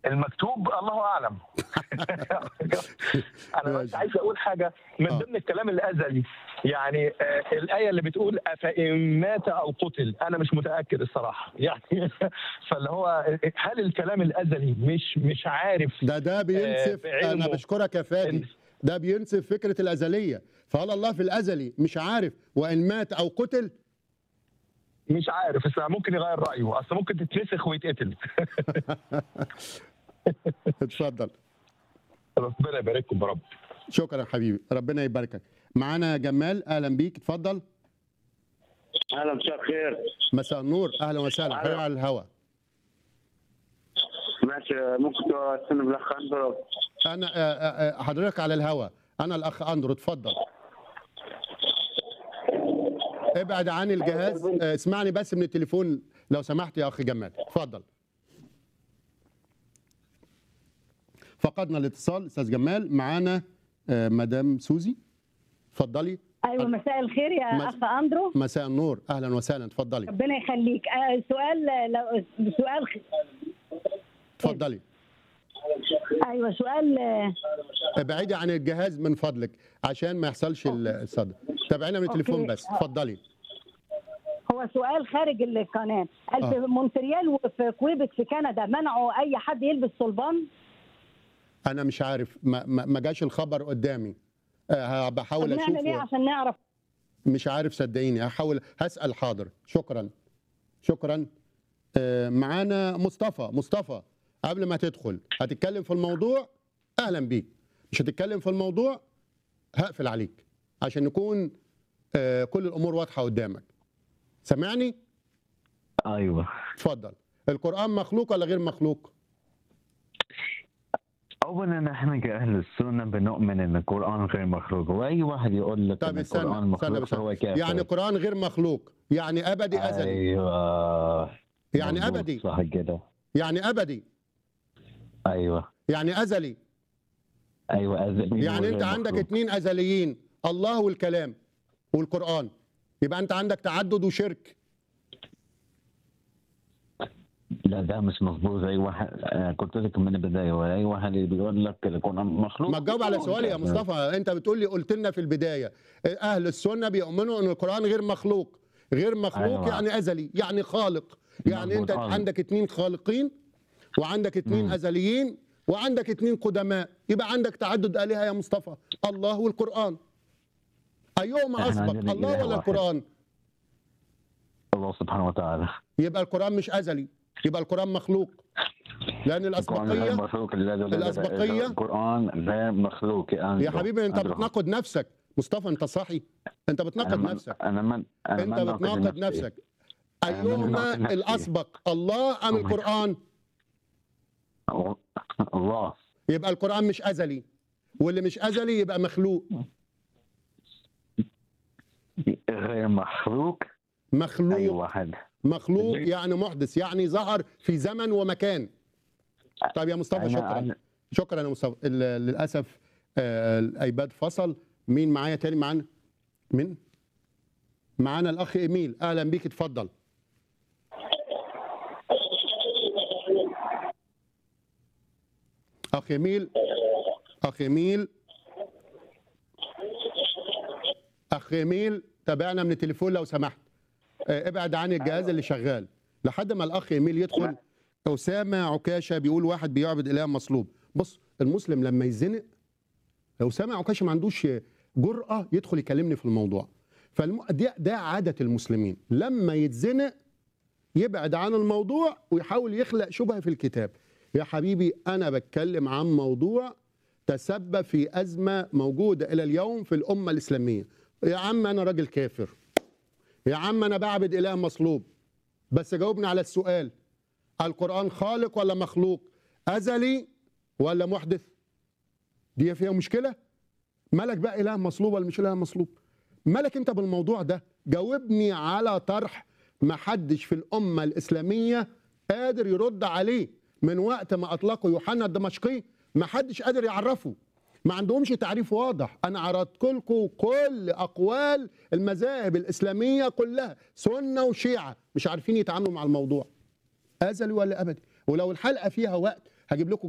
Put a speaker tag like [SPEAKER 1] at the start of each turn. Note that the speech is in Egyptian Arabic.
[SPEAKER 1] المكتوب الله اعلم انا بس
[SPEAKER 2] ماشي.
[SPEAKER 1] عايز اقول حاجه من
[SPEAKER 2] آه.
[SPEAKER 1] ضمن الكلام الازلي يعني آه، الايه اللي بتقول افان مات او قتل انا مش متاكد الصراحه يعني فاللي هو هل الكلام الازلي مش مش عارف
[SPEAKER 2] ده ده بينسف
[SPEAKER 1] بعلمه.
[SPEAKER 2] انا بشكرك يا فادي
[SPEAKER 1] إن-
[SPEAKER 2] ده بينسف فكره الازليه فهل الله في الازلي مش عارف وان مات او قتل
[SPEAKER 1] مش عارف بس ممكن يغير رايه اصل ممكن تتنسخ ويتقتل
[SPEAKER 2] اتفضل
[SPEAKER 1] ربنا يبارككم يا رب
[SPEAKER 2] شكرا حبيبي ربنا يباركك معانا جمال اهلا بيك اتفضل
[SPEAKER 3] اهلا مساء الخير
[SPEAKER 2] مساء النور اهلا وسهلا
[SPEAKER 3] أهلا.
[SPEAKER 2] حبيبي على الهوا
[SPEAKER 3] ماشي ممكن تستنى بالاخ اندرو
[SPEAKER 2] انا آه، آه، آه، حضرتك على الهوا انا الاخ اندرو اتفضل ابعد عن الجهاز آه، اسمعني بس من التليفون لو سمحت يا اخي جمال اتفضل فقدنا الاتصال استاذ جمال معانا آه، مدام سوزي اتفضلي
[SPEAKER 4] ايوه مساء الخير يا
[SPEAKER 2] مس-
[SPEAKER 4] اخ اندرو
[SPEAKER 2] مساء النور اهلا وسهلا اتفضلي
[SPEAKER 4] ربنا يخليك آه، سؤال لو سؤال خ-
[SPEAKER 2] اتفضلي
[SPEAKER 4] ايوه سؤال آه،
[SPEAKER 2] ابعدي عن الجهاز من فضلك عشان ما يحصلش ال- الصدى تابعينا من التليفون
[SPEAKER 4] أوكي.
[SPEAKER 2] بس اتفضلي
[SPEAKER 4] هو سؤال خارج القناه هل
[SPEAKER 2] آه.
[SPEAKER 4] في مونتريال وفي كويبك في كندا منعوا اي حد يلبس صلبان
[SPEAKER 2] انا مش عارف ما, ما ما جاش الخبر قدامي أه
[SPEAKER 4] طب
[SPEAKER 2] بحاول
[SPEAKER 4] نعمل ايه
[SPEAKER 2] اشوف
[SPEAKER 4] عشان نعرف
[SPEAKER 2] مش عارف صدقيني هحاول هسال حاضر شكرا شكرا آه، معانا مصطفى مصطفى قبل ما تدخل هتتكلم في الموضوع اهلا بيك مش هتتكلم في الموضوع هقفل عليك عشان نكون آه، كل الامور واضحه قدامك سامعني
[SPEAKER 5] ايوه
[SPEAKER 2] اتفضل القران مخلوق ولا غير مخلوق
[SPEAKER 5] اولا نحن كاهل السنه بنؤمن ان القران غير مخلوق واي واحد يقول لك
[SPEAKER 2] طب
[SPEAKER 5] ان
[SPEAKER 2] استنى
[SPEAKER 5] القران
[SPEAKER 2] استنى
[SPEAKER 5] مخلوق
[SPEAKER 2] بس
[SPEAKER 5] فهو كافر
[SPEAKER 2] يعني القران غير مخلوق يعني ابدي ازلي
[SPEAKER 5] ايوه
[SPEAKER 2] يعني
[SPEAKER 5] مظبوط،
[SPEAKER 2] ابدي
[SPEAKER 5] صح كده
[SPEAKER 2] يعني ابدي
[SPEAKER 5] ايوه
[SPEAKER 2] يعني ازلي
[SPEAKER 5] ايوه أزلي
[SPEAKER 2] يعني انت
[SPEAKER 5] وغير
[SPEAKER 2] عندك
[SPEAKER 5] مخلوق.
[SPEAKER 2] اتنين ازليين الله والكلام والقران يبقى انت عندك تعدد وشرك
[SPEAKER 5] لا ده مش مظبوط زي واحد آه، قلت لك من البدايه واي واحد اللي بيقول لك القران مخلوق
[SPEAKER 2] ما تجاوب على سؤالي يا مصطفى انت بتقول لي قلت لنا في البدايه اهل السنه بيؤمنوا ان القران غير مخلوق غير مخلوق
[SPEAKER 5] أيوة.
[SPEAKER 2] يعني ازلي يعني خالق يعني انت
[SPEAKER 5] مظبوط، آه.
[SPEAKER 2] عندك اتنين خالقين وعندك اتنين
[SPEAKER 5] مم.
[SPEAKER 2] ازليين وعندك اتنين قدماء يبقى عندك تعدد الهه يا مصطفى الله والقران ايهما
[SPEAKER 5] إحنا
[SPEAKER 2] اسبق
[SPEAKER 5] عندنا
[SPEAKER 2] الله
[SPEAKER 5] إله
[SPEAKER 2] ولا
[SPEAKER 5] واحد.
[SPEAKER 2] القران
[SPEAKER 5] الله سبحانه وتعالى
[SPEAKER 2] يبقى القران مش ازلي يبقى القران مخلوق لان
[SPEAKER 5] القران غير
[SPEAKER 2] الاسبقيه
[SPEAKER 5] مخلوق لا لا لا لا.
[SPEAKER 2] الأسبقية؟
[SPEAKER 5] القران غير مخلوق يا
[SPEAKER 2] يا
[SPEAKER 5] أندرو.
[SPEAKER 2] حبيبي انت
[SPEAKER 5] أندرو.
[SPEAKER 2] بتناقض نفسك مصطفى انت صحي انت
[SPEAKER 5] أنا
[SPEAKER 2] بتناقض
[SPEAKER 5] ما-
[SPEAKER 2] نفسك
[SPEAKER 5] انا من انا
[SPEAKER 2] انت
[SPEAKER 5] ما ناقض
[SPEAKER 2] بتناقض
[SPEAKER 5] نفسي.
[SPEAKER 2] نفسك
[SPEAKER 5] أنا ما
[SPEAKER 2] ايهما
[SPEAKER 5] بناقض نفسي.
[SPEAKER 2] الاسبق الله ام
[SPEAKER 5] Oh my God.
[SPEAKER 2] القران
[SPEAKER 5] الله
[SPEAKER 2] يبقى القران مش ازلي واللي مش ازلي يبقى مخلوق
[SPEAKER 5] غير مخلوق
[SPEAKER 2] مخلوق
[SPEAKER 5] اي واحد
[SPEAKER 2] مخلوق يعني محدث يعني ظهر في زمن ومكان طيب يا مصطفى
[SPEAKER 5] أنا-
[SPEAKER 2] شكرا
[SPEAKER 5] أنا-
[SPEAKER 2] شكرا يا مصطفى ال- للاسف آه، الايباد فصل مين معايا تاني معانا مين معانا الاخ ايميل اهلا بيك اتفضل اخ ايميل اخ ايميل اخ ايميل تابعنا من التليفون لو سمحت آه، ابعد عن الجهاز اللي شغال لحد ما الاخ ايميل يدخل اسامه عكاشه بيقول واحد بيعبد اله مصلوب بص المسلم لما يزنق لو سامع عكاشه ما عندوش جرأة يدخل يكلمني في الموضوع فالم... ده, ده عادة المسلمين لما يتزنق يبعد عن الموضوع ويحاول يخلق شبهة في الكتاب يا حبيبي أنا بتكلم عن موضوع تسبب في أزمة موجودة إلى اليوم في الأمة الإسلامية يا عم أنا راجل كافر يا عم أنا بعبد إله مصلوب بس جاوبني على السؤال القرآن خالق ولا مخلوق أزلي ولا محدث دي فيها مشكلة مالك بقى إله مصلوب ولا مش إله مصلوب مالك أنت بالموضوع ده جاوبني على طرح ما حدش في الأمة الإسلامية قادر يرد عليه من وقت ما أطلقوا يوحنا الدمشقي ما حدش قادر يعرفه ما عندهمش تعريف واضح انا عرضت لكم كل اقوال المذاهب الاسلاميه كلها سنه وشيعه مش عارفين يتعاملوا مع الموضوع ازلي ولا ابدي ولو الحلقه فيها وقت هجيب لكم